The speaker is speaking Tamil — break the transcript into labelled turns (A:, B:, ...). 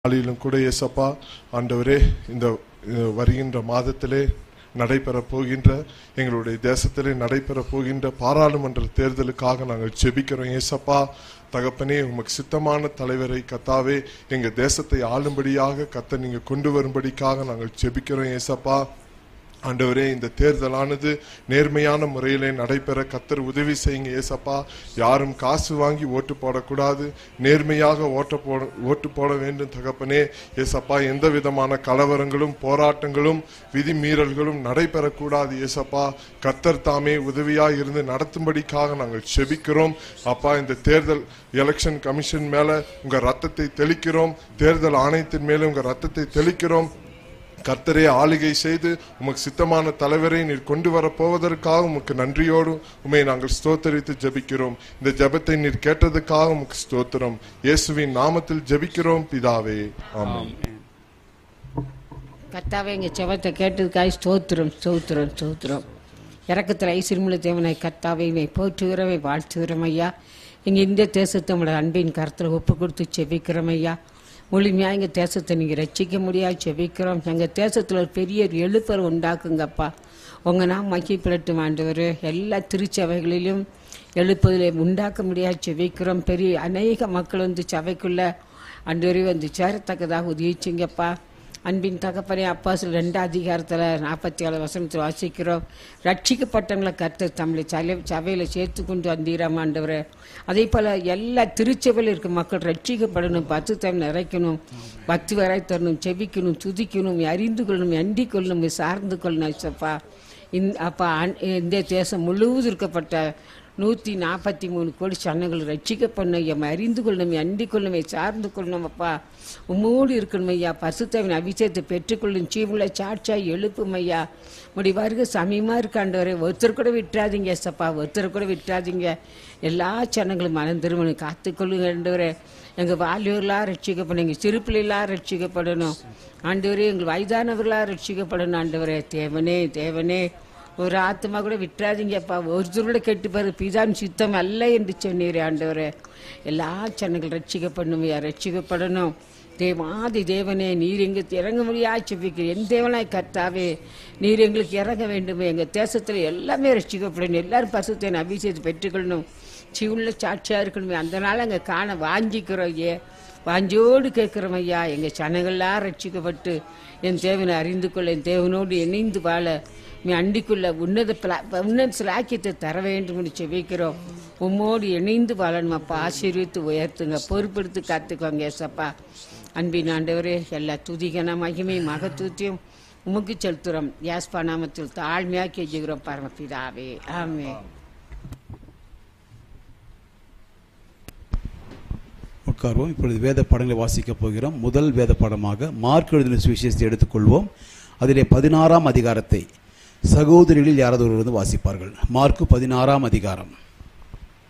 A: நாளிலும் கூட ஏசப்பா ஆண்டவரே இந்த அஹ், வருகின்ற மாதத்திலே நடைபெற போகின்ற எங்களுடைய தேசத்திலே நடைபெற போகின்ற பாராளுமன்ற தேர்தலுக்காக நாங்கள் ஜெபிக்கிறோம் ஏசப்பா தகப்பனே உமக்கு சித்தமான தலைவரை கத்தாவே எங்க தேசத்தை ஆளும்படியாக கத்த நீங்க கொண்டு வரும்படிக்காக நாங்கள் ஜெபிக்கிறோம் ஏசப்பா ஆண்டவரே இந்த தேர்தலானது நேர்மையான முறையிலே நடைபெற கத்தர் உதவி செய்யுங்க ஏசப்பா யாரும் காசு வாங்கி ஓட்டு போடக்கூடாது நேர்மையாக ஓட்ட போட ஓட்டு போட வேண்டும் தகப்பனே ஏசப்பா எந்த விதமான கலவரங்களும் போராட்டங்களும் விதிமீறல்களும் நடைபெறக்கூடாது ஏசப்பா கத்தர் தாமே உதவியாக இருந்து நடத்தும்படிக்காக நாங்கள் செபிக்கிறோம் அப்பா இந்த தேர்தல் எலெக்ஷன் கமிஷன் மேல உங்க ரத்தத்தை தெளிக்கிறோம் தேர்தல் ஆணையத்தின் மேல உங்க ரத்தத்தை தெளிக்கிறோம் கர்த்தரே ஆளுகை செய்து உமக்கு சித்தமான தலைவரை நீர் கொண்டு வர போவதற்காக உமக்கு நன்றியோடு உமை நாங்கள் ஸ்தோத்தரித்து ஜெபிக்கிறோம் இந்த ஜெபத்தை நீர் கேட்டதுக்காக உமக்கு ஸ்தோத்திரம் இயேசுவின் நாமத்தில் ஜெபிக்கிறோம் பிதாவே ஆமென்
B: கர்த்தாவே எங்கள் செவத்தை கேட்டதுக்காக ஸ்தோத்திரம் ஸ்தோத்திரம் ஸ்தோத்திரம் இறக்கத்தில் ஐசிறுமுள்ள தேவனை கர்த்தாவை மை போற்றுகிறவை வாழ்த்துகிறோம் ஐயா எங்கள் இந்திய தேசத்தை உங்களோட அன்பின் கருத்தில் ஒப்பு கொடுத்து செபிக்கிறோம் ஐயா முழுமையாக எங்கள் தேசத்தை நீங்கள் ரட்சிக்க முடியாது செபிக்கிறோம் எங்கள் தேசத்தில் ஒரு பெரிய ஒரு எழுப்பர் உண்டாக்குங்கப்பா உங்கள் நாம் மகிழ்ப்படட்டும் ஆண்டவர் எல்லா திருச்சபைகளிலும் எழுப்புதலை உண்டாக்க முடியாது செபிக்கிறோம் பெரிய அநேக மக்கள் வந்து சபைக்குள்ள அன்று வந்து சேரத்தக்கதாக உதவிச்சிங்கப்பா அன்பின் தகப்பனே அப்பா சில ரெண்டாம் அதிகாரத்தில் நாற்பத்தி ஏழு வசனத்தில் வாசிக்கிறோம் ரட்சிக்கப்பட்டவங்களை கர்த்தர் தமிழை சலை சபையில் சேர்த்து கொண்டு வந்தீராம் ஆண்டவரே அதே போல் எல்லா திருச்சபையில் இருக்க மக்கள் ரட்சிக்கப்படணும் பத்து தம் நிறைக்கணும் பத்து வரை தரணும் செபிக்கணும் துதிக்கணும் அறிந்து கொள்ளணும் அண்டிக் கொள்ளணும் சார்ந்து கொள்ளணும் ஐசப்பா இந் அப்பா அன்- இந்த தேசம் முழுவதும் இருக்கப்பட்ட நூற்றி நாற்பத்தி மூணு கோடி சனங்கள் ரட்சிக்கப்படணும் ஐயா அறிந்து கொள்ளணும் அண்டி கொள்ளணும் சார்ந்து கொள்ளணும் அப்பா உம்மோடு இருக்கணும் ஐயா பசுத்தவன் அபிஷேகத்தை பெற்றுக்கொள்ளும் சீவுல சாட்சியாய் எழுப்பும் ஐயா முடி வருக சமயமா இருக்காண்டவரே ஒருத்தர் கூட விட்டுறாதீங்க ஏசப்பா ஒருத்தர் கூட விட்டுறாதீங்க எல்லா சனங்களும் மனம் திருமணம் காத்துக்கொள்ளுங்க ஆண்டவரே எங்கள் வாலிபர்களாக ரட்சிக்கப்படணும் எங்கள் சிறு பிள்ளைகளாக ரட்சிக்கப்படணும் ஆண்டவரே எங்கள் வயதானவர்களாக ரட்சிக்கப்படணும் ஆண்டவரே தேவனே தேவனே ஒரு ஆத்மா கூட விட்டுறாதீங்கப்பா ஒருத்தரோட கெட்டு பாரு பிதான் சித்தம் அல்ல என்று சொன்னீரே ஆண்டவரே எல்லா சனங்கள் ரட்சிக்கப்படணும் ஐயா ரட்சிக்கப்படணும் தேவாதி தேவனே நீர் எங்களுக்கு இறங்க முடியாது செபிக்கிறேன் என் தேவனாய் கர்த்தாவே நீர் எங்களுக்கு இறங்க வேண்டும் எங்கள் தேசத்தில் எல்லாமே ரட்சிக்கப்படணும் எல்லாரும் பசுத்தேன் அபிஷேகத்தை பெற்றுக்கொள்ளணும் சிவுள்ள சாட்சியாக இருக்கணுமே அந்த நாள் அங்கே காண வாங்கிக்கிறோம் ஐயே வாஞ்சோடு கேட்குறோம் ஐயா எங்கள் சனங்கள்லாம் ரட்சிக்கப்பட்டு என் தேவனை அறிந்து கொள்ள என் தேவனோடு இணைந்து வாழ நீ அண்டிக்குள்ள உன்னத பிளா- உன்னத சிலாக்கியத்தை தர வேண்டும் என்று செபிக்கிறோம் உம்மோடு இணைந்து வாழணும் அப்பா ஆசீர்வித்து உயர்த்துங்க பொறுப்பெடுத்து காத்துக்கோங்க ஏசப்பா அன்பின் ஆண்டவரே எல்லா துதிகன மகிமை மகத்துவத்தையும் உமக்கு செலுத்துகிறோம் யாஸ்பா நாமத்தில் தாழ்மையாக கெஞ்சுகிறோம் பரமபிதாவே ஆமே
C: உட்கார்வோம் இப்பொழுது வேத பாடங்களை வாசிக்கப் போகிறோம் முதல் வேத பாடமாக மார்க் எழுதின சுவிசேஷத்தை எடுத்துக்கொள்வோம் அதிலே பதினாறாம் அதிகாரத்தை சகோதரிகளில் யாராவது ஒருவர் வந்து வாசிப்பார்கள் மார்க்கு பதினாறாம் அதிகாரம்